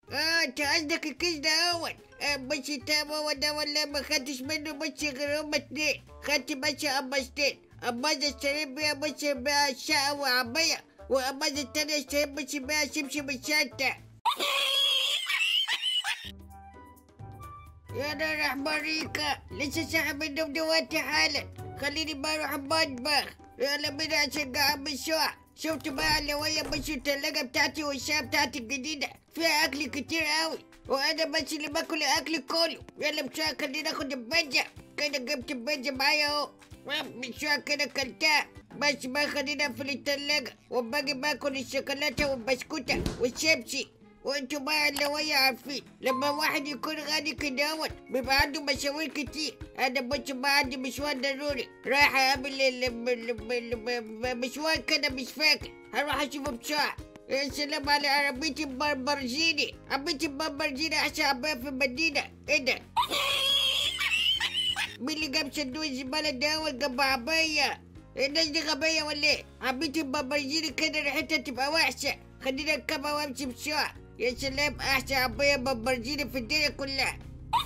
اه انت قصدك الكيس ده اول آه بس تابا وده ولا ما خدتش منه بس غير هما اتنين خدت بس قمصتين قماصة اشتريت بيها بس بيها شقة وعبية وقماصة التانية اشتريت بس بيها شبشب الشنطة يا نار احمريكا لسه صاحي من النوم دلوقتي حالا خليني بروح المطبخ يلا بينا عشان قاعد بالسوق شفت بقى اللي وهي بس التلاجة بتاعتي والشقة بتاعتي الجديدة فيها أكل كتير قوي وأنا بس اللي باكل الأكل كله يلا بسرعة خليني آخد البيتزا كده جبت البيتزا معايا أهو بسرعة كده كلتها بس بقى خليني أقفل التلاجة وباجي باكل الشوكولاتة والبسكوتة والشيبسي وانتوا بقى اللي وهي عارفين لما واحد يكون غني كدهوت بيبقى عنده مشاوير كتير انا بص بقى عندي مشوار ضروري رايح اقابل ال- ال- ال- ال- ال- مشوار كده مش فاكر هروح اشوفه بسرعه يا سلام على عربيتي البربرجيني عربيتي البربرجيني احسن عربيه في المدينه ايه ده مين اللي جاب صندوق الزباله ده اول جنب عربيه الناس دي غبيه ولا ايه عربيتي البربرجيني كده ريحتها تبقى وحشه خلينا اركبها وامشي بسرعه يا سلام احسن عربيه بربرجيني في الدنيا كلها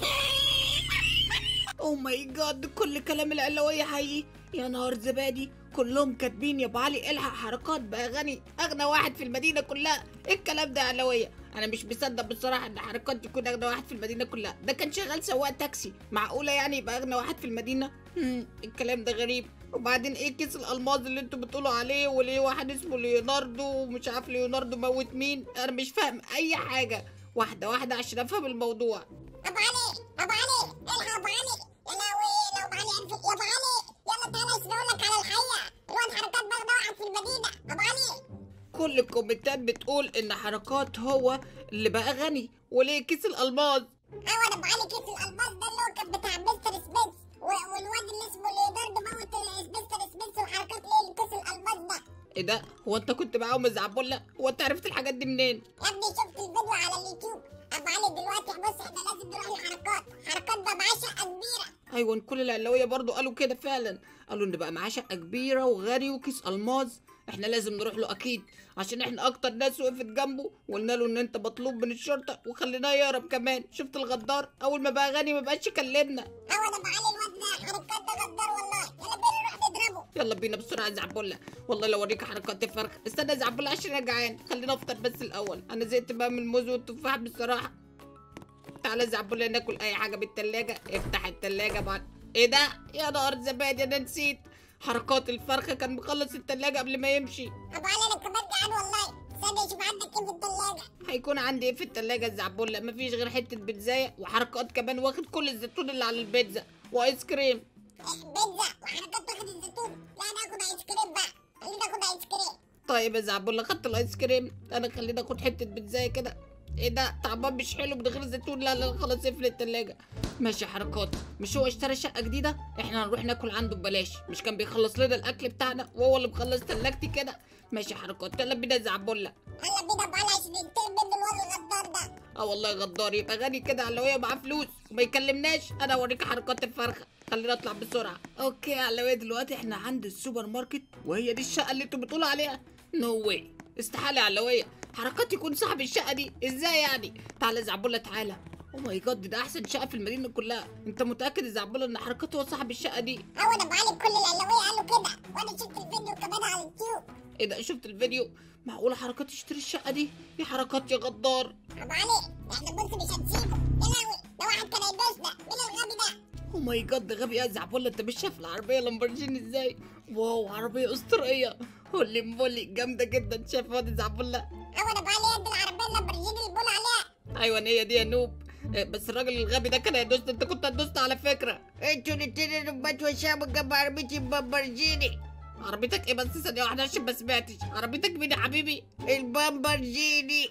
او ماي جاد كل كلام العلوية حقيقي يا نهار زبادي كلهم كاتبين يا ابو علي الحق حركات بقى غني اغنى واحد في المدينه كلها ايه الكلام ده يا علوية انا مش مصدق بصراحه ان حركات يكون اغنى واحد في المدينه كلها ده كان شغال سواق تاكسي معقوله يعني يبقى اغنى واحد في المدينه هم الكلام ده غريب وبعدين ايه كيس الالماظ اللي انتوا بتقولوا عليه وليه واحد اسمه ليوناردو ومش عارف ليوناردو موت مين انا مش فاهم اي حاجه واحده واحده عشان افهم الموضوع ابو علي ابو علي الحق ابو علي يا لهوي لو ابو علي عرفت يا ابو علي يلا تعالى اشرح لك على الحقيقه الواد حركات باخده واحد في المدينه ابو علي كل الكومنتات بتقول ان حركات هو اللي بقى غني وليه كيس الالماظ ايوه ابو علي كيس الالباس ده اللي هو كان بتاع مستر سبيس و- والواد اللي اسمه ليوناردو موت مستر سبيس وحركات ليه كيس الالباس ده ايه ده هو انت كنت معاهم زعبولة هو انت عرفت الحاجات دي منين يا ابني شفت الفيديو على اليوتيوب ابو علي دلوقتي بص احنا لازم نروح لحركات حركات ده معاه شقه كبيره ايوه كل العلوية برضو قالوا كده فعلا قالوا ان بقى معاه شقة كبيرة وغني وكيس الماظ احنا لازم نروح له اكيد عشان احنا اكتر ناس وقفت جنبه وقلنا له ان انت مطلوب من الشرطة وخليناه يهرب كمان شفت الغدار اول ما بقى غني ما بقاش يكلمنا ايوه ده ابو علي الواد ده حركات ده غدار والله يلا بينا نروح نضربه يلا بينا بسرعة يا زعبولة والله لو اوريك حركات الفرخ استنى يا زعبولة عشان انا جعان خلينا افطر بس الاول انا زهقت بقى من الموز والتفاح بصراحة تعالى يا زعبولة ناكل اي حاجة بالتلاجة افتح التلاجة بعد ايه ده يا نهار زبادي انا نسيت حركات الفرخة كان مخلص التلاجة قبل ما يمشي ابو علي انا كمان جعان والله استنى اشوف عندك ايه في الثلاجه هيكون عندي ايه في التلاجة يا زعبولة مفيش غير حتة بيتزاية وحركات كمان واخد كل الزيتون اللي على البيتزا وايس كريم بيتزا وحركات تاخد الزيتون لا ناخد ايس كريم بقى خلينا ناخد ايس كريم طيب يا زعبولة خدت الايس كريم انا خليني اخد حته بيتزاية كده ايه ده طعمها مش حلو من غير زيتون لا لا خلاص اقفل التلاجة ماشي حركات مش هو اشترى شقة جديدة احنا هنروح ناكل عنده ببلاش مش كان بيخلص لنا الاكل بتاعنا وهو اللي مخلص تلاجتي كده ماشي حركات يلا بينا يا زعبولة هلا بينا ابو علي عشان ننتقم منه الواد الغدار ده اه والله غدار يبقى غني كده علوية معاه فلوس وما يكلمناش انا اوريك حركات الفرخة خلينا نطلع بسرعة اوكي يا علوية دلوقتي احنا عند السوبر ماركت وهي دي الشقة اللي انتوا بتقولوا عليها نو واي استحالة يا علوية حركات يكون صاحب الشقة دي ازاي يعني تعالى يا زعبولة تعالى او ماي جاد ده احسن شقة في المدينة كلها انت متأكد يا زعبولة ان حركات هو صاحب الشقة دي هو ده ابو علي كل العلوية قالوا كده وانا شفت الفيديو كمان على اليوتيوب ايه ده شفت الفيديو معقولة حركات تشتري الشقة دي يا حركات يا غدار ابو علي احنا بص مش هنسيبه يا لهوي ده واحد كان هيدوسنا مين الغبي ده او ماي جاد ده غبي يا زعبولة انت مش شايف العربية لامبورجيني ازاي واو عربية اسطورية هولي مولي جامدة جدا شايف واد زعبولة هو ده ابو علي يد العربية اللامبرجيني اللي بيقول عليها ايوه هي دي يا نوب إيه، بس الراجل الغبي ده كان هيدوس انت كنت هتدوس على فكرة انتوا الاتنين ربات وشاموا جنب عربيتي البمبرجيني عربيتك ايه بس ثانية واحدة عشان ما سمعتش عربيتك مين يا حبيبي البمبرجيني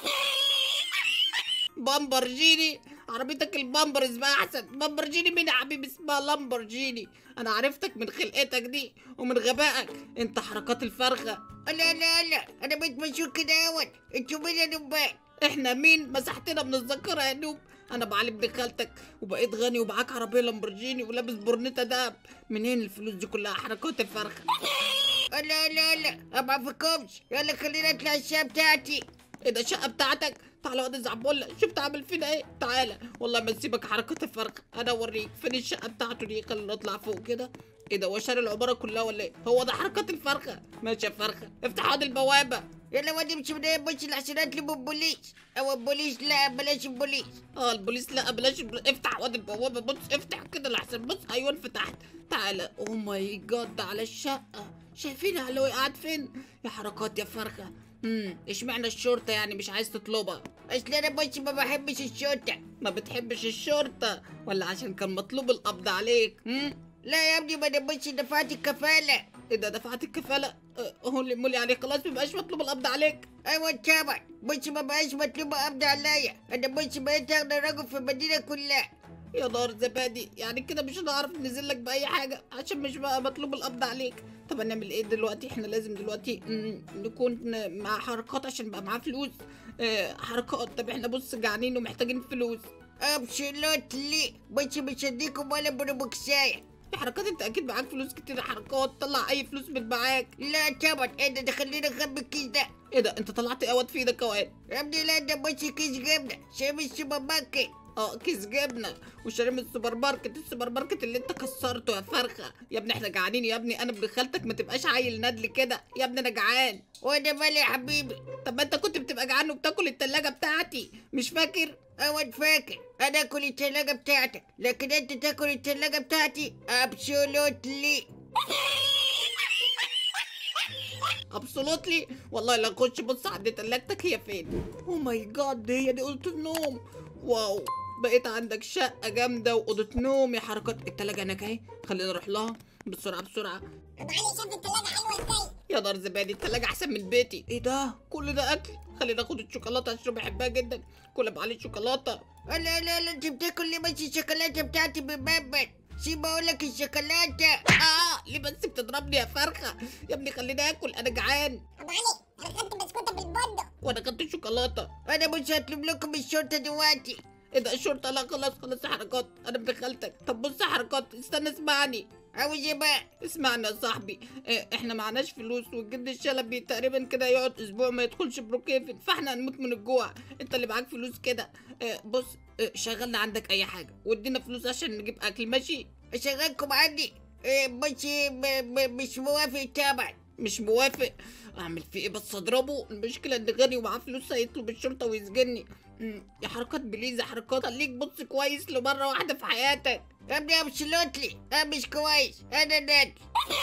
بامبرجيني عربيتك البامبر اسمها احسن بامبرجيني مين يا حبيبي اسمها لامبرجيني انا عرفتك من خلقتك دي ومن غبائك انت حركات الفرخة لا لا لا انا بقيت مشهور كده اول انتوا مين يا نبات احنا مين مسحتنا من الذاكرة يا نوب انا بعلي ابن خالتك وبقيت غني ومعاك عربية لامبرجيني ولابس برنيتا دهب منين الفلوس دي كلها حركات الفرخة لا لا لا ما بعرفكمش يلا خلينا نطلع الشقه بتاعتي ايه ده الشقة بتاعتك تعالى واد زعبولة شفت عامل فينا ايه تعالى والله ما نسيبك حركات الفرخة انا اوريك فين الشقة بتاعته دي خلينا نطلع فوق كده ايه ده هو شاري العمارة كلها ولا ايه هو ده حركات الفرخة ماشي يا فرخة افتح هاد البوابة يلا ودي مش بداية بص الحسن اطلبوا البوليس او البوليس لا بلاش البوليس اه البوليس لا بلاش البوليس. افتح واد البوابة بص افتح كده لحسن بص ايوه فتحت تعالى او ماي جاد على الشقة شايفين علوي قاعد فين يا حركات يا فرخة امم اشمعنى الشرطة يعني مش عايز تطلبها اصل انا بص ما بحبش الشرطة ما بتحبش الشرطة ولا عشان كان مطلوب القبض عليك هم؟ لا يا ابني ما انا بص دفعت الكفالة ايه ده دفعت الكفالة اه، هو اللي مولي عليك خلاص مبقاش مطلوب القبض عليك ايوه طبعا بص ما بقاش مطلوب قبض عليا انا بص بقيت اغنى رجل في المدينة كلها يا نار زبادي يعني كده مش هنعرف ننزل لك بأي حاجة عشان مش بقى مطلوب القبض عليك طب هنعمل ايه دلوقتي احنا لازم دلوقتي ن- نكون مع حركات عشان بقى معاه فلوس اه حركات طب احنا بص جعانين ومحتاجين فلوس ابسولوتلي بص مش هديكم ولا بروبوكساية في حركات انت اكيد معاك فلوس كتير يا حركات طلع اي فلوس من معاك لا طبعا ايه ده ده خلينا نخبي الكيس ده ايه ده انت طلعت اواد في ايدك اوقات يا ابني لا ده بص كيس جبنة شايف السوبر ماركت اه كيس جبنه وشاري من السوبر ماركت السوبر ماركت اللي انت كسرته يا فرخه يا ابني احنا جعانين يا ابني انا ابن خالتك ما تبقاش عيل ندل كده يا ابني انا جعان وانا مالي يا حبيبي طب ما انت كنت بتبقى جعان وبتاكل التلاجة بتاعتي مش فاكر اول فاكر انا اكل التلاجة بتاعتك لكن انت تاكل التلاجة بتاعتي ابسولوتلي ابسولوتلي والله لا خش بص عند تلاجتك هي فين او ماي جاد هي دي اوضه النوم واو بقيت عندك شقه جامده واوضه نوم يا حركات التلاجة هناك اهي خلينا نروح لها بسرعه بسرعه ابو علي شاف التلاجة حلوة ازاي يا نار زبادي التلاجة أحسن من بيتي إيه ده؟ كل ده أكل خلينا ناخد الشوكولاتة عشان بحبها جدا كل أبو علي شوكولاتة لا لا لا انت بتاكل ليه بس الشوكولاتة بتاعتي بمبن سيب اقول لك الشوكولاتة آه ليه بس بتضربني يا فرخة يا ابني خليني آكل أنا جعان ابو علي انا خدت بسكوتة بالبندق وأنا خدت شوكولاتة انا مش هطلب لكم الشرطة دلوقتي إيه ده الشرطة لا خلاص خلاص يا حركات أنا ابن خالتك طب بص يا حركات استنى اسمعني عاوز ايه بقى اسمعني يا صاحبي إيه احنا معناش فلوس والجد الشلبي تقريبا كده يقعد اسبوع ما يدخلش بروكيفن فاحنا هنموت من الجوع انت اللي معاك فلوس كده إيه بص إيه شغلنا عندك اي حاجه وادينا فلوس عشان نجيب اكل ماشي اشغلكم عندي إيه، بس م- م- مش موافق طبعا مش موافق اعمل فيه ايه بس اضربه المشكله ان غني ومعاه فلوس هيطلب الشرطه ويسجني مم، يا حركات بليز يا حركات خليك بص كويس لمره واحده في حياتك يا ابني ابسولوتلي انا مش كويس انا نادي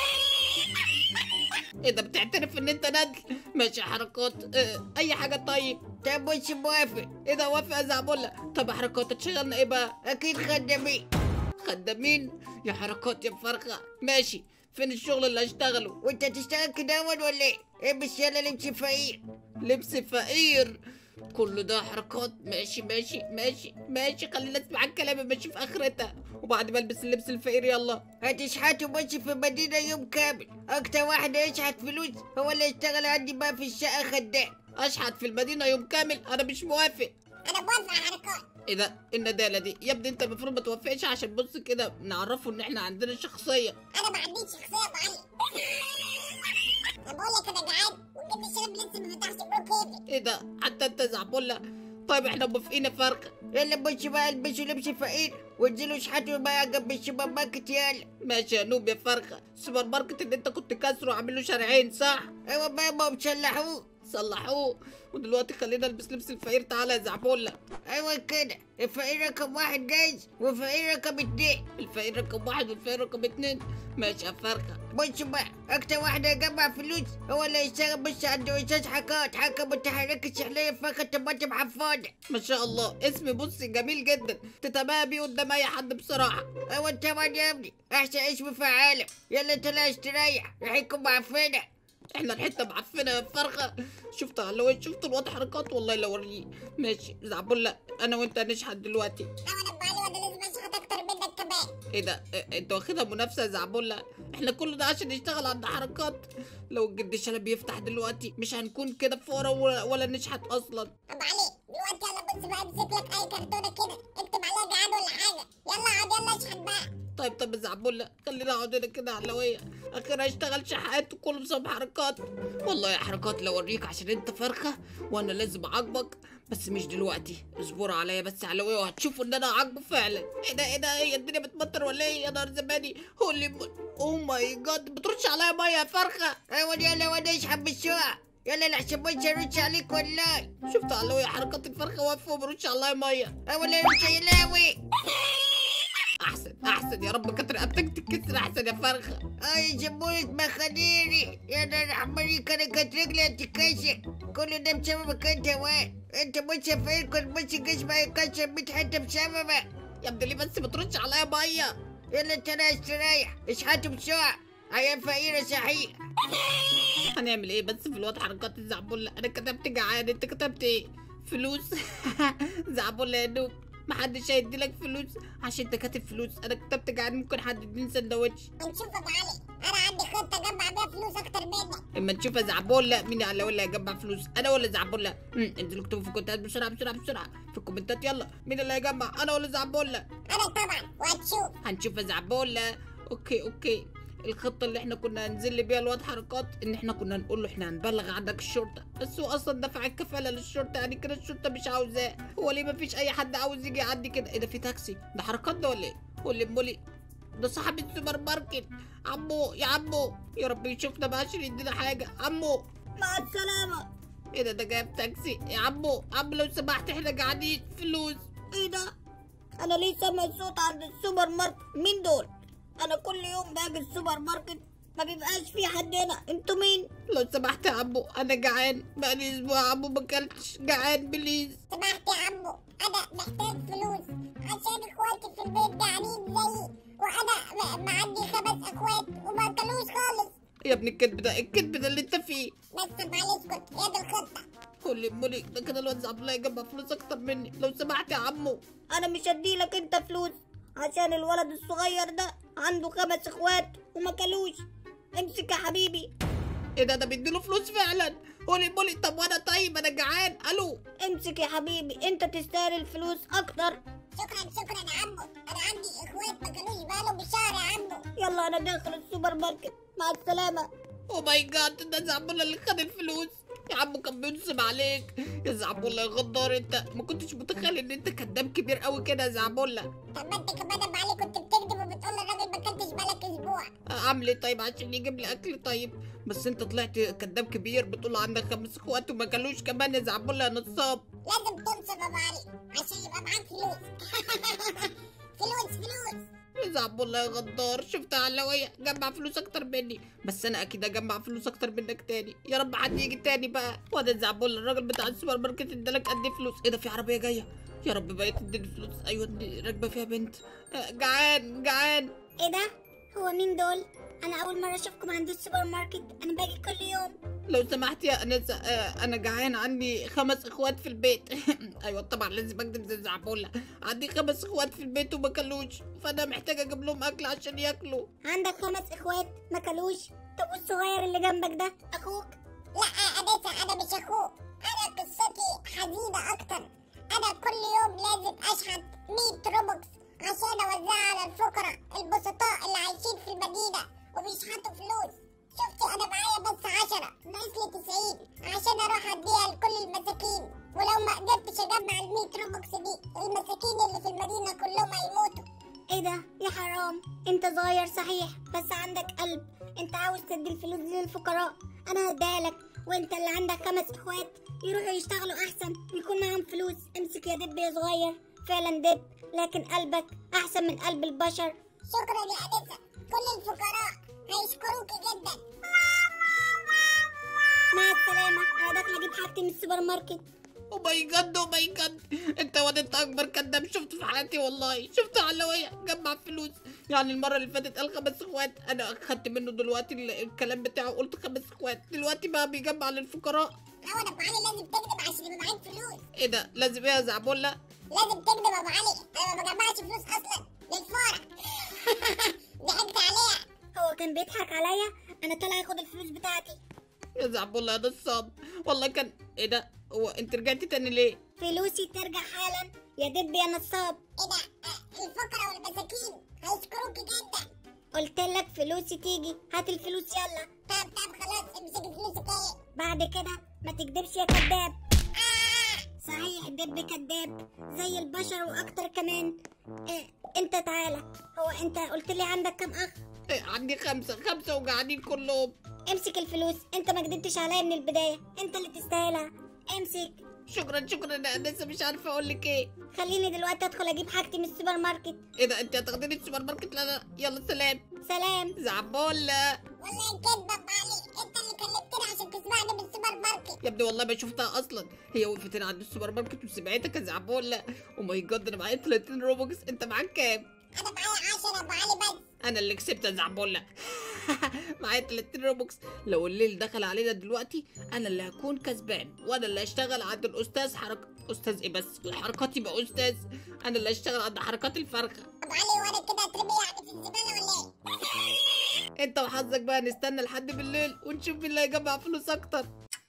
ايه ده بتعترف ان انت ندل ماشي يا حركات اه اي حاجه طيب طب مش موافق ايه ده وافق يا زعبله طب يا حركات تشغلنا ايه بقى اكيد خدامين خدامين يا حركات يا فرخه ماشي فين الشغل اللي هشتغله وانت تشتغل كده اول ولا ايه؟ البس يلا لبس فقير لبس فقير كل ده حركات ماشي ماشي ماشي ماشي خلينا نسمع الكلام ماشي في اخرتها وبعد ما البس اللبس الفقير يلا هتشحتوا بس في المدينة يوم كامل أكتر واحد يشحت فلوس هو اللي يشتغل عندي بقى في الشقة خدام اشحت في المدينه يوم كامل انا مش موافق انا موافق على حركات ايه ده إيه الندالة دي يا ابني انت المفروض ما توافقش عشان بص كده نعرفه ان احنا عندنا شخصيه انا ما عنديش شخصية ابو علي انا بقول لك انا جعان وجبت الشرب لسه ما فتحش بروكيفن ايه ده حتى انت زعبله طيب احنا موافقين يا فرخه يلا بس بقى البسوا لبس فقير وانزلوا اشحتوا بقى جنب السوبر ماركت يلا ماشي يا نوب يا فرخه السوبر ماركت اللي انت كنت كاسره وعامل له شارعين صح أيوة بقى ما بتصلحوه صلحوه ودلوقتي خلينا نلبس لبس الفقير تعالى يا زعبله أيوة كده الفقير رقم واحد جايز والفقير رقم اتنين الفقير رقم واحد والفقير رقم اتنين ماشي يا فرخه بص بقى أكتر واحد هيجمع فلوس هو اللي يشتغل بس سندوتشات حكات حكة متحركة سحلية فاكهة طماطم حفاضة ما شاء الله اسمي بص جميل جدا تتباهى بيه قدام اي حد بصراحه أيوة طبعا يا ابني أحسن اسم في العالم يلا طلع استريح ريحتكم معفنة احنا الحته معفنه يا فرخه شفت على شفت الواد حركات والله لو اوريه ماشي زعبله انا وانت هنشحت دلوقتي لا انا ابو علي وانا لازم اشحت اكتر منك كمان ايه ده إيه انت واخدها منافسه يا زعبله احنا كل ده عشان نشتغل عند حركات لو الجد شلبي يفتح دلوقتي مش هنكون كده فورا ولا, ولا نشحت اصلا ابو علي دلوقتي يلا بص بقى امسك لك اي كرتونه كده اكتب عليها جعان ولا حاجه يلا اقعد يلا اشحت بقى طيب طب يا زعبولة خلينا اقعد هنا كده على اللوية اخيرا اشتغل شحات وكله بسبب حركات والله يا حركات لو اوريك عشان انت فرخة وانا لازم اعاقبك بس مش دلوقتي اصبروا عليا بس على اللوية وهتشوفوا ان انا اعاقبه فعلا ايه ده ايه ده هي الدنيا بتمطر ولا ايه يا نهار زبادي هولي اوه ماي جاد بترش عليا ميه يا فرخة ايوه يلا وانا اشحب بالشقة يلا لحسن ما ارش عليك والله شفت على اللوية حركات الفرخة واقفة وبرش عليا ميه ايوه لا رش يا لاوي احسن احسن يا رب كانت رقبتك تتكسر احسن يا فرخة اي جمهورة مخاديري يا نهار حمريك انا كانت رجلي هتتكسر كله ده بسببك انت وين انت مش فاكر مش جسمي هيتكسر 100 حته بسببك يا ابني ليه بس بترش عليا ميه يلا انت انا استريح اشحتوا بسرعة عيال فقيرة صحيح هنعمل ايه بس في الوقت حركات الزعبولة انا كتبت جعان انت كتبت ايه فلوس زعبولة يا نوب محدش هيديلك فلوس عشان انت كاتب فلوس انا كتبت جعان ممكن حد يديني سندوتش هنشوف ابو علي انا عندي خطه اجمع بيها فلوس اكتر منك اما نشوف يا زعبولة مين اللي ولا هيجمع فلوس انا ولا زعبولة امم انزلوا اكتبوا في الكومنتات بسرعة بسرعة بسرعة في الكومنتات يلا مين اللي هيجمع انا ولا زعبولة انا طبعا وهتشوف هنشوف يا زعبولة اوكي اوكي الخطة اللي احنا كنا هنزل بيها الواد حركات ان احنا كنا نقول له احنا هنبلغ عنك الشرطة بس هو اصلا دفع الكفالة للشرطة يعني كده الشرطة مش عاوزاه هو ليه مفيش اي حد عاوز يجي يعدي كده ايه ده في تاكسي ده حركات ده ولا ايه هو اللي مولي ده صاحب السوبر ماركت عمو يا عمو يا رب يشوفنا بقى عشان يدينا حاجة عمو مع السلامه ايه ده ده جايب تاكسي يا عمو عمو لو سمحت احنا قاعدين فلوس ايه ده انا ليه سامع صوت عند السوبر ماركت مين دول انا كل يوم باجي السوبر ماركت ما بيبقاش في حد هنا انتوا مين لو سمحت يا عمو انا جعان بقالي اسبوع يا عمو ما اكلتش جعان بليز سمحت يا عمو انا محتاج فلوس عشان اخواتي في البيت جعانين زيي وانا م- معدي خمس اخوات وما اكلوش خالص يا ابني الكذب ده الكذب ده اللي انت فيه بس معلش كنت هي دي الخطه قولي مولي ده كده الواد عبد الله يجمع فلوس اكتر مني لو سمحت يا عمو انا مش هديلك انت فلوس عشان الولد الصغير ده عنده خمس اخوات وما كلوش امسك يا حبيبي ايه ده ده بيديله فلوس فعلا قولي مولي طب وانا طيب انا جعان الو امسك يا حبيبي انت تستاهل الفلوس اكتر شكرا شكرا يا عمو انا عندي اخوات ما كانوش بقالهم بشهر يا عمو يلا انا داخل السوبر ماركت مع السلامه او ماي جاد ده زعبولة اللي خد الفلوس يا عمو كان بينصب عليك يا زعبولة يا غدار انت ما كنتش متخيل ان انت كداب كبير قوي كده يا زعبولة طب ما انت كمان ابو علي كنت بتكذب وبتقول للراجل ما كنتش بالك اسبوع اعمل ايه طيب عشان يجيب لي اكل طيب بس انت طلعت كداب كبير بتقول عندك خمس اخوات وما كلوش كمان يا زعبولة يا نصاب لازم تنصب ابو علي عشان يبقى معاك فلوس فلوس فلوس يا زعبولة يا غدار شفت علوية جمع فلوس اكتر مني بس انا اكيد اجمع فلوس اكتر منك تاني يا رب حد يجي تاني بقى وده زعبولة الراجل بتاع السوبر ماركت ادالك قد ايه فلوس ايه ده في عربية جاية يا رب بقيت تديني فلوس ايوه دي راكبة فيها بنت آه، جعان جعان ايه ده هو مين دول انا اول مره اشوفكم عند السوبر ماركت انا باجي كل يوم لو سمحت يا انسه آه، انا جعان عندي خمس اخوات في البيت ايوه طبعا لازم اكدب زي زعبولة عندي خمس اخوات في البيت وما كلوش فانا محتاجه اجيب لهم اكل عشان ياكلوا عندك خمس اخوات ما كلوش طب والصغير اللي جنبك ده اخوك لا انسه انا مش اخوك انا قصتي حزينه اكتر انا كل يوم لازم اشحت 100 روبوكس عشان اوزعها على الفقراء البسطاء اللي عايشين في المدينه وبيشحتوا فلوس شفتي انا معايا بس 10 ناقص لي 90 عشان اروح اديها لكل المساكين ولو ما قدرتش اجمع ال 100 روبوكس دي المساكين اللي في المدينه كلهم هيموتوا ايه ده يا حرام انت صغير صحيح بس عندك قلب انت عاوز تدي الفلوس دي للفقراء انا هديها لك وانت اللي عندك خمس اخوات يروحوا يشتغلوا احسن ويكون معاهم فلوس امسك يا دب يا صغير فعلا دب لكن قلبك احسن من قلب البشر شكرا يا انسه كل الفقراء هيشكروك جدا مع السلامه انا داخله اجيب حاجتي من السوبر ماركت او ماي جاد او ماي جاد انت واد انت اكبر كداب شفته في حياتي والله شفته علوية جمع فلوس يعني المره اللي فاتت قال خمس اخوات انا اخدت منه دلوقتي ال- الكلام بتاعه قلت خمس اخوات دلوقتي بقى بيجمع للفقراء لا انا ابو علي لازم تكذب عشان يبقى معاك فلوس ايه ده لازم ايه يا زعبولة لازم تكذب يا ابو علي انا ما بجمعش فلوس اصلا للفقراء ضحكت عليها هو كان بيضحك عليا انا طالع اخد الفلوس بتاعتي يا زعبولة يا نصاب والله كان ايه ده هو انت رجعتي تاني ليه فلوسي ترجع حالا يا دب يا نصاب ايه ده آه، الفقراء والمساكين هيشكروك جدا قلت لك فلوسي تيجي هات الفلوس يلا طب طب خلاص امسك فلوسك اهي بعد كده ما تكدبش يا كداب صحيح الدب كداب زي البشر واكتر كمان إيه انت تعالى هو انت قلت لي عندك كم اخ إيه، عندي خمسة خمسة وقاعدين كلهم امسك الفلوس انت ما كدبتش عليا من البدايه انت اللي تستاهلها امسك شكرا شكرا انا لسه مش عارفه اقول لك ايه خليني دلوقتي ادخل اجيب حاجتي من السوبر ماركت ايه ده انت هتاخديني السوبر ماركت لا لا يلا سلام سلام زعبولة والله كدبة علي انت اللي كلمتني عشان تسمعني من السوبر ماركت يا ابني والله ما شفتها اصلا هي وقفت هنا عند السوبر ماركت وسمعتك يا زعبولة او ماي جاد انا معايا 30 روبوكس انت معاك كام انا معايا 10 ابو علي بس انا اللي كسبت يا زعبولة معايا 30 روبوكس لو الليل دخل علينا دلوقتي انا اللي هكون كسبان وانا اللي هشتغل عند الاستاذ حركة استاذ ايه بس الحركات يبقى استاذ انا اللي هشتغل عند حركات الفرخة ابو علي وانا كده هترمي يعني في الزبالة ولا ايه؟ انت وحظك بقى نستنى لحد بالليل ونشوف مين اللي هيجمع فلوس اكتر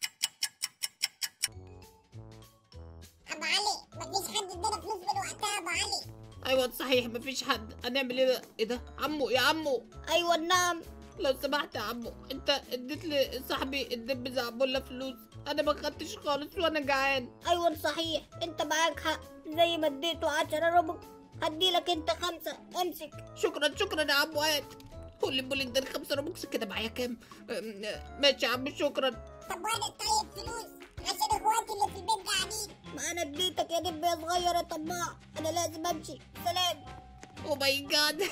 ابو علي مفيش حد ادانا فلوس من وقتها ابو علي ايوه صحيح مفيش حد هنعمل ايه ده ايه ده عمو يا عمو ايوه نعم لو سمحت يا عمو انت اديت لصاحبي الدب زعبولة فلوس انا ما خدتش خالص وانا جعان ايوه صحيح انت معاك حق زي ما اديته 10 روبك هديلك انت خمسة امسك شكرا شكرا يا عمو هات قول لي بولي اداني خمسة روبوكس كده معايا كام ام، ماشي يا عم شكرا طب وانا طيب فلوس عشان اخواتي اللي في البيت قاعدين ما انا اديتك يا دب يا صغير يا طماع انا لازم امشي سلام او ماي جاد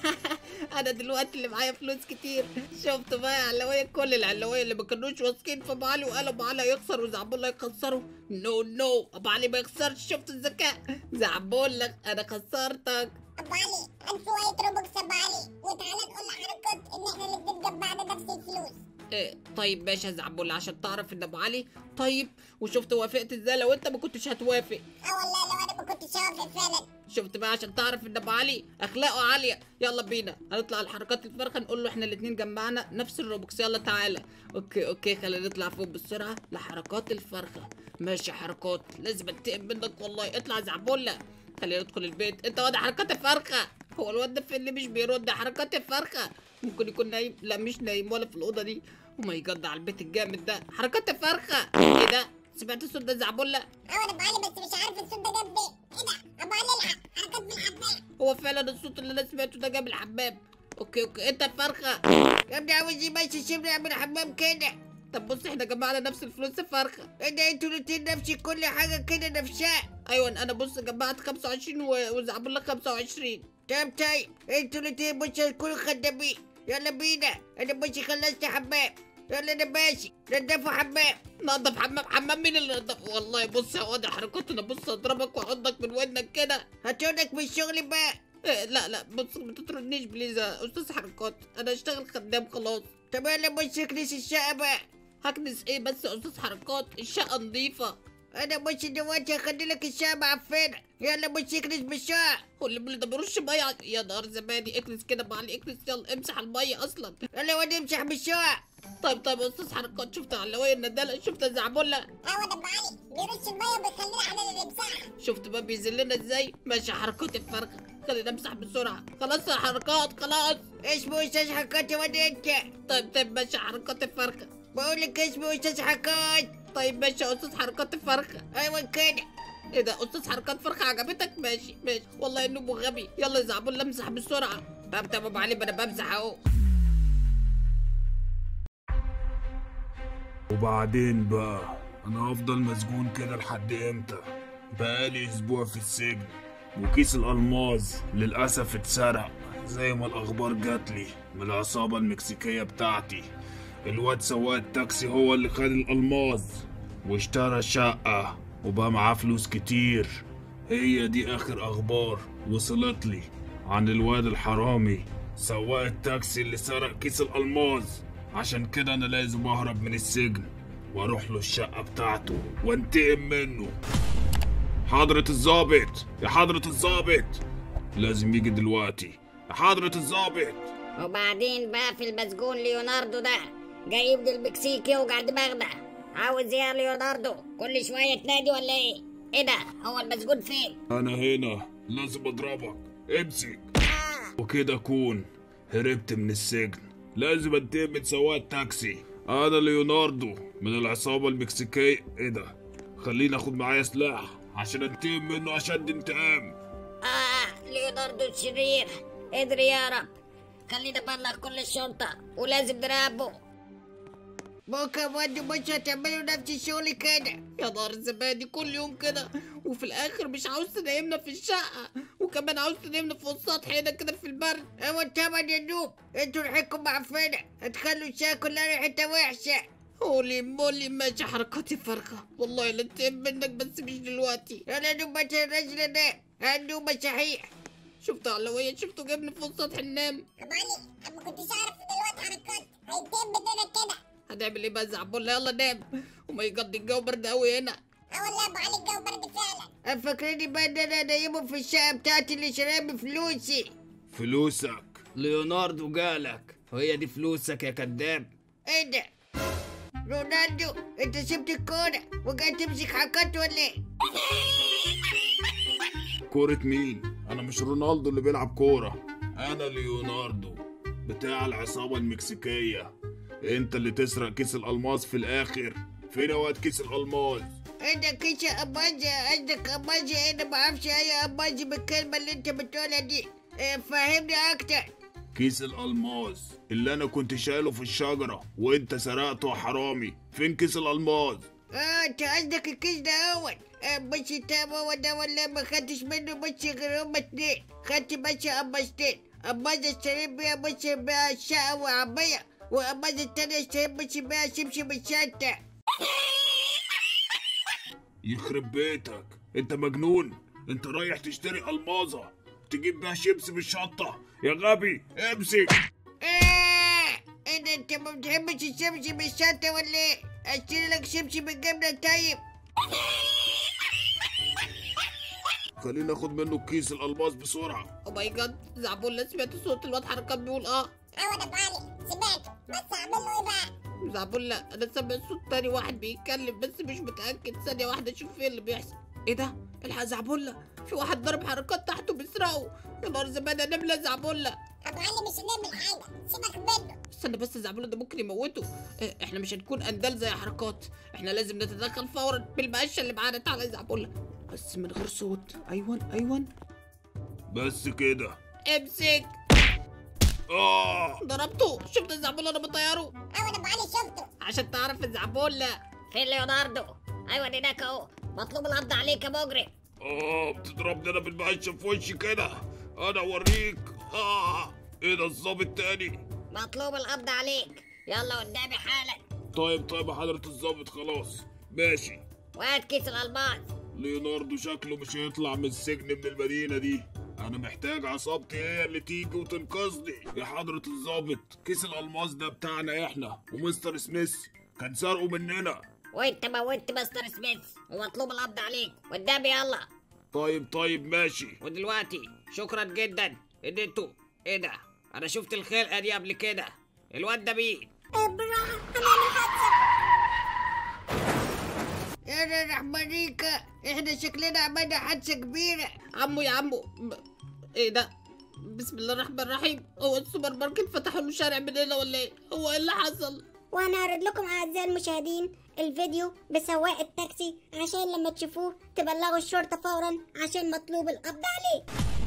انا دلوقتي اللي معايا فلوس كتير شفت بقى يا علوية كل العلوية اللي ما كانوش واثقين في ابو علي وقالوا ابو علي هيخسر وزعبولة يخسروا نو نو ابو علي ما يخسرش شفت الذكاء زعبولة انا خسرتك ابو علي هات شوية روبكس ابو علي وتعالى نقول لحركات ان احنا الاتنين جمعنا نفس الفلوس إيه طيب ماشي يا زعبولة عشان تعرف ان ابو علي طيب وشفت وافقت ازاي لو انت ما كنتش هتوافق اه والله لو انا ما كنتش هوافق فعلا شفت بقى عشان تعرف ان ابو علي اخلاقه عاليه يلا بينا هنطلع الحركات الفرخه نقول له احنا الاتنين جمعنا نفس الروبوكس يلا تعالى اوكي اوكي خلينا نطلع فوق بسرعه لحركات الفرخه ماشي حركات لازم انتقم منك والله اطلع زعبولة خلينا ندخل البيت انت واد حركات الفرخه هو الواد ده فين اللي مش بيرد حركات الفرخه ممكن يكون نايم لا مش نايم ولا في الاوضه دي او ماي جاد على البيت الجامد ده حركات الفرخه ايه ده سمعت الصوت ده زعبولة اه انا ابو علي بس مش عارف الصوت ده جاب ايه ايه ده ابو علي الحق حركات في الحمام هو فعلا الصوت اللي انا سمعته ده جاب الحمام اوكي اوكي انت الفرخه يا ابني عاوز يمشي سيبني اعمل حمام كده طب بص احنا جمعنا نفس الفلوس الفرخه ايه ده انتوا الاتنين نفسي كل حاجة كده نفسها ايوه انا بص جمعت 25 و- وزعبول لك 25 طيب طيب انتوا الاتنين مش هتكونوا خدامين يلا بينا انا ماشي خلصت حمام يلا انا ماشي نضفوا حمام نضف حمام حمام مين اللي نضف والله بص يا واد حركات انا بص اضربك واحطك من ودنك كده هتقولك من الشغل بقى إيه لا لا بص ما تطردنيش بليز يا استاذ حركات انا اشتغل خدام خلاص طب يلا مش اكنس الشقة بقى هكنس ايه بس يا استاذ حركات الشقه نظيفه انا مش دلوقتي هخلي لك الشقة معفنة يلا مش اكنس بالشقة هو اللي بيقول ده بيرش ميه ع- يا نهار زبادي اكنس كده معلي اكنس يلا امسح الميه اصلا يلا واد امسح بالشقة طيب طيب يا استاذ حركات شفت علوية الندالة شفت زعبولة اه وانا ابو علي بيرش الميه وبيخلينا احنا اللي نمسحها شفت بقى بيذلنا ازاي ماشي حركات الفرخة خلينا نمسح بسرعة خلاص يا حركات خلاص اسمه استاذ حكات يا واد انت طيب طيب ماشي حركات الفرخة بقول لك اسمه استاذ حكات طيب ماشي يا استاذ حركات الفرخة ايوه كده ايه ده استاذ حركات فرخة عجبتك ماشي ماشي والله انه غبي يلا يا زعبولة امسح بسرعة طب طب ابو علي ما انا بمسح اهو وبعدين بقى انا هفضل مسجون كده لحد امتى بقالي اسبوع في السجن وكيس الالماظ للاسف اتسرق زي ما الاخبار جاتلي من العصابة المكسيكية بتاعتي الواد سواق التاكسي هو اللي خد الالماظ واشترى شقة وبقى معاه فلوس كتير هي دي اخر اخبار وصلت لي عن الواد الحرامي سواق التاكسي اللي سرق كيس الالماظ عشان كده انا لازم اهرب من السجن واروح له الشقة بتاعته وانتقم منه حضرة الظابط يا حضرة الظابط لازم يجي دلوقتي يا حضرة الظابط وبعدين بقى في المسجون ليوناردو ده جاي ابن المكسيك يوجع دماغنا عاوز ايه يا ليوناردو كل شوية تنادي ولا ايه؟ ايه ده؟ هو المسجون فين؟ انا هنا لازم اضربك امسك آه وكده اكون هربت من السجن لازم انتقم من سواق التاكسي انا ليوناردو من العصابة المكسيكية ايه ده خليني اخد معايا سلاح عشان انتقم منه اشد انتقام آه ليوناردو الشرير ادري يا رب خلينا نبلغ كل الشرطة ولازم نراقبه بكره برضه مش هتعملوا نفس الشغل كده يا نهار الزبادي كل يوم كده وفي الاخر مش عاوز تنيمنا في الشقه وكمان عاوز تنيمنا فوق السطح هنا كده في البرد ايوه طبعا يا نوب انتوا ريحتكم معفنه هتخلوا الشقه كلها ريحتها وحشه هولي مولي ماشي حركاتي فرخه والله لا انتقم منك بس مش دلوقتي يلا نوب مثلا الرجل ده هالنوبة صحيح شفتوا علوية شفتوا جبني فوق سطح النام ابو علي انا ما كنتش اعرف ان الواد حركات هيتم مننا كده هنعمل ايه بقى زعبولة يلا نام وما يقضي الجو برد قوي هنا اه والله ابو علي الجو برد فعلا فاكريني بقى ان انا نايمه في الشقه بتاعتي اللي شراها بفلوسي فلوسك ليوناردو جالك وهي دي فلوسك يا كذاب ايه ده رونالدو انت سبت الكوره وجاي تمسك حركات ولا ايه كورة مين انا مش رونالدو اللي بيلعب كورة انا ليوناردو بتاع العصابة المكسيكية انت اللي تسرق كيس الالماس في الاخر فين وقت كيس الالماس انت كيشة اباجة قصدك اباجة انا ما اعرفش اي اباجة بالكلمة اللي انت بتقولها دي اه، فهمني اكتر كيس الالماس اللي انا كنت شايله في الشجرة وانت سرقته يا حرامي فين كيس الالماس اه انت قصدك الكيس ده اول اه، مش تمام هو ده ولا ما خدتش منه بس غير هما اتنين خدت بس اباجتين اباجة اشتريت بيها بس بيها شقة وعبية واباجة التانية اشتريت بس بيها شبشب الشنطة يخرب بيتك انت مجنون انت رايح تشتري الماظة تجيب بيها شيبس بالشطة يا غبي امسك ايه ايه ده انت ما بتحبش الشبشب بالشنطة ولا ايه اشتري لك شبشب بالجبنة طيب خليني اخد منه كيس الالماس بسرعة او ماي جاد زعبولة سمعت صوت الواد حركات بيقول اه ايوه ابو علي سمعته بس اعمل له ايه بقى زعبولة انا سامع صوت تاني واحد بيتكلم بس مش متأكد ثانية واحدة اشوف ايه اللي بيحصل ايه ده الحق زعبولة في واحد ضرب حركات تحته بيسرقه يا نهار زمان انا بلا زعبولة ابو علي مش هنعمل حاجه سيبك منه استنى بس زعبولة ده ممكن يموته إيه، احنا مش هنكون اندال زي حركات احنا لازم نتدخل فورا بالمقشه اللي معانا تعالى يا زعبولة بس من غير صوت ايوان ايوان بس كده امسك اه ضربته شفت الزعبولة انا بطيره ايوه ابو علي شفته عشان تعرف الزعبولة فين ليوناردو ايوه هناك اهو مطلوب القبض عليك يا مجرم اه بتضربني انا بالمقشة في وشي كده انا اوريك اه ايه ده الظابط تاني مطلوب القبض عليك يلا قدامي حالا طيب طيب يا حضرة الظابط خلاص ماشي وهات كيس الالماس ليوناردو شكله مش هيطلع من السجن من المدينة دي أنا محتاج عصابتي هي اللي تيجي وتنقذني يا حضرة الظابط كيس الألماس ده بتاعنا إحنا ومستر سميث كان سرقه مننا وانت موتت مستر سميث ومطلوب القبض عليك قدامي يلا طيب طيب ماشي ودلوقتي شكرا جدا ان انتوا ايه ده انا شفت الخلقه دي قبل كده الواد ده مين آه، بالراحه هنعمل حادثه يا رحمانيكا احنا شكلنا عملنا حادثة كبيرة عمو يا عمو ب... ايه ده بسم الله الرحمن الرحيم هو السوبر ماركت فتحوا له شارع من هنا ولا ايه هو ايه اللي حصل وهنعرض لكم اعزائي المشاهدين الفيديو بسواق التاكسي عشان لما تشوفوه تبلغوا الشرطه فورا عشان مطلوب القبض عليه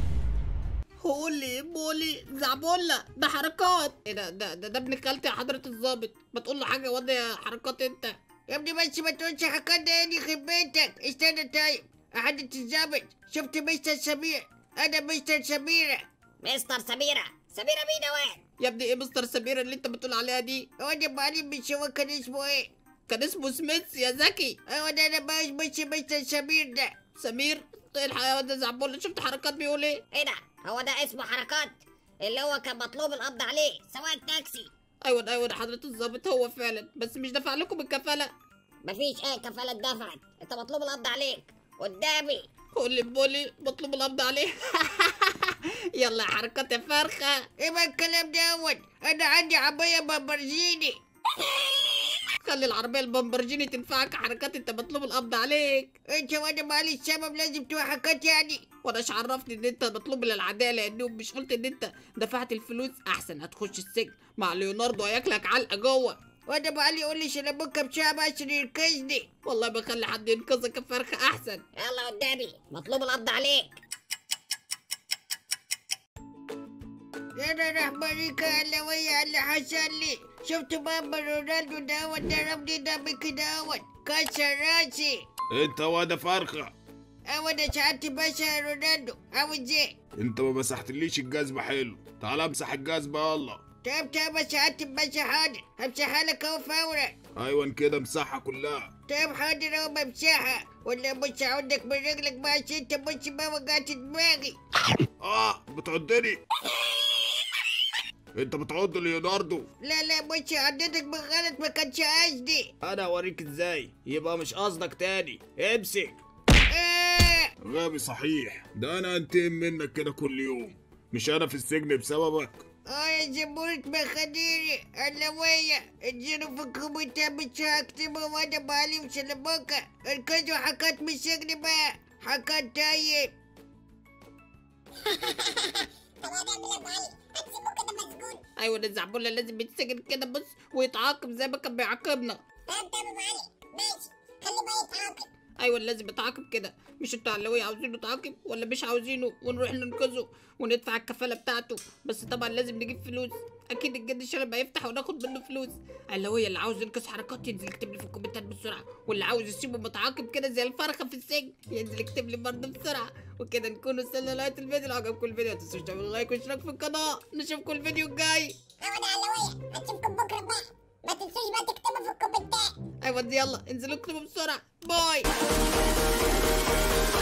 هولي بولي زعبولة ده حركات ايه ده ده ده, ده ابن خالتي يا حضرة الظابط ما تقول له حاجة يا واد يا حركات انت يا ابني بس ما تقولش حكاية ده يعني يخرب بيتك استنى طيب حضرة الظابط شفت مستر سمير انا مستر سميرة مستر سميرة سميرة مين يا واد يا ابني ايه مستر سمير اللي انت بتقول عليها دي هو ده معلم مش هو كان اسمه ايه كان اسمه سميث يا زكي هو ده انا بقى مش مستر سمير ده سمير ايه الحيوان ده زعبولة شفت حركات بيقول ايه ايه ده هو ده اسمه حركات اللي هو كان مطلوب القبض عليه سواق التاكسي ايوه ايوه يا حضرة الظابط هو فعلا بس مش دفع لكم الكفالة مفيش اي كفالة دفعت انت مطلوب القبض عليك قدامي هولي بولي مطلوب القبض عليه يلا يا حركات يا فرخة ايه بقى الكلام ده اول انا عندي عباية بامبرجيني خلي العربيه البمبرجيني تنفعك حركات انت مطلوب القبض عليك انت وانا مالي السبب لازم توحكات يعني واناش عرفني ان انت مطلوب للعداله لانهم مش قلت ان انت دفعت الفلوس احسن هتخش السجن مع ليوناردو هياكلك علقه جوه وانا مالي يقول لي شلبوك بشعب عشان يركزني والله بخلي حد ينقذك الفرخه احسن يلا قدامي مطلوب القبض عليك انا راح بريك علوية اللي حصل لي شفت بابا رونالدو ده ضربني دمي كده اول كسر راسي انت واد فرخة انا ساعدت باشا رونالدو عاوز ايه انت ما مسحتليش الجزمة حلو تعال امسح الجزمة يلا طب طب ساعدت باشا حاضر همسحها لك اهو فورا ايوه كده امسحها كلها طب حاضر اهو بمسحها ولا بص عندك من رجلك بقى عشان انت بص ما وجعت دماغي اه بتعضني انت بتعض ليوناردو لا لا بص عدتك بالغلط ما كانش قصدي انا اوريك ازاي يبقى مش قصدك تاني امسك آه. غبي صحيح ده انا انتقم منك كده كل يوم مش انا في السجن بسببك اه يا زبورة مخديري علوية اديله في الكومنتات مش هكتبه وانا بالي وسلبوكة اركزوا حكات من السجن بقى حكات طيب طب هنعمل ايه يا ابو علي هتسيبه كده مسجون ايوه ده الزعبولة لازم يتسجن كده بص ويتعاقب زي ما كان بيعاقبنا طب طب ابو علي ماشي خليه بقى يتعاقب ايوه لازم يتعاقب كده مش انتوا علوية عاوزينه يتعاقب ولا مش عاوزينه ونروح ننقذه وندفع الكفالة بتاعته بس طبعا لازم نجيب فلوس اكيد الجد الشلب هيفتح وناخد منه فلوس علوية اللي عاوز ينقذ حركات ينزل يكتب لي في الكومنتات بسرعة واللي عاوز يسيبه متعاقب كده زي الفرخة في السجن ينزل يكتب لي برضه بسرعة وكده نكون وصلنا لغاية الفيديو لو عجبكم الفيديو متنسوش تعملوا لايك واشتراك في القناة نشوفكم الفيديو الجاي هو ده علوية هنشوفكم بكره بقى ما تنسوش بقى تكتبوا في الكومنتات ايوه دي يلا انزلوا اكتبوا بسرعة باي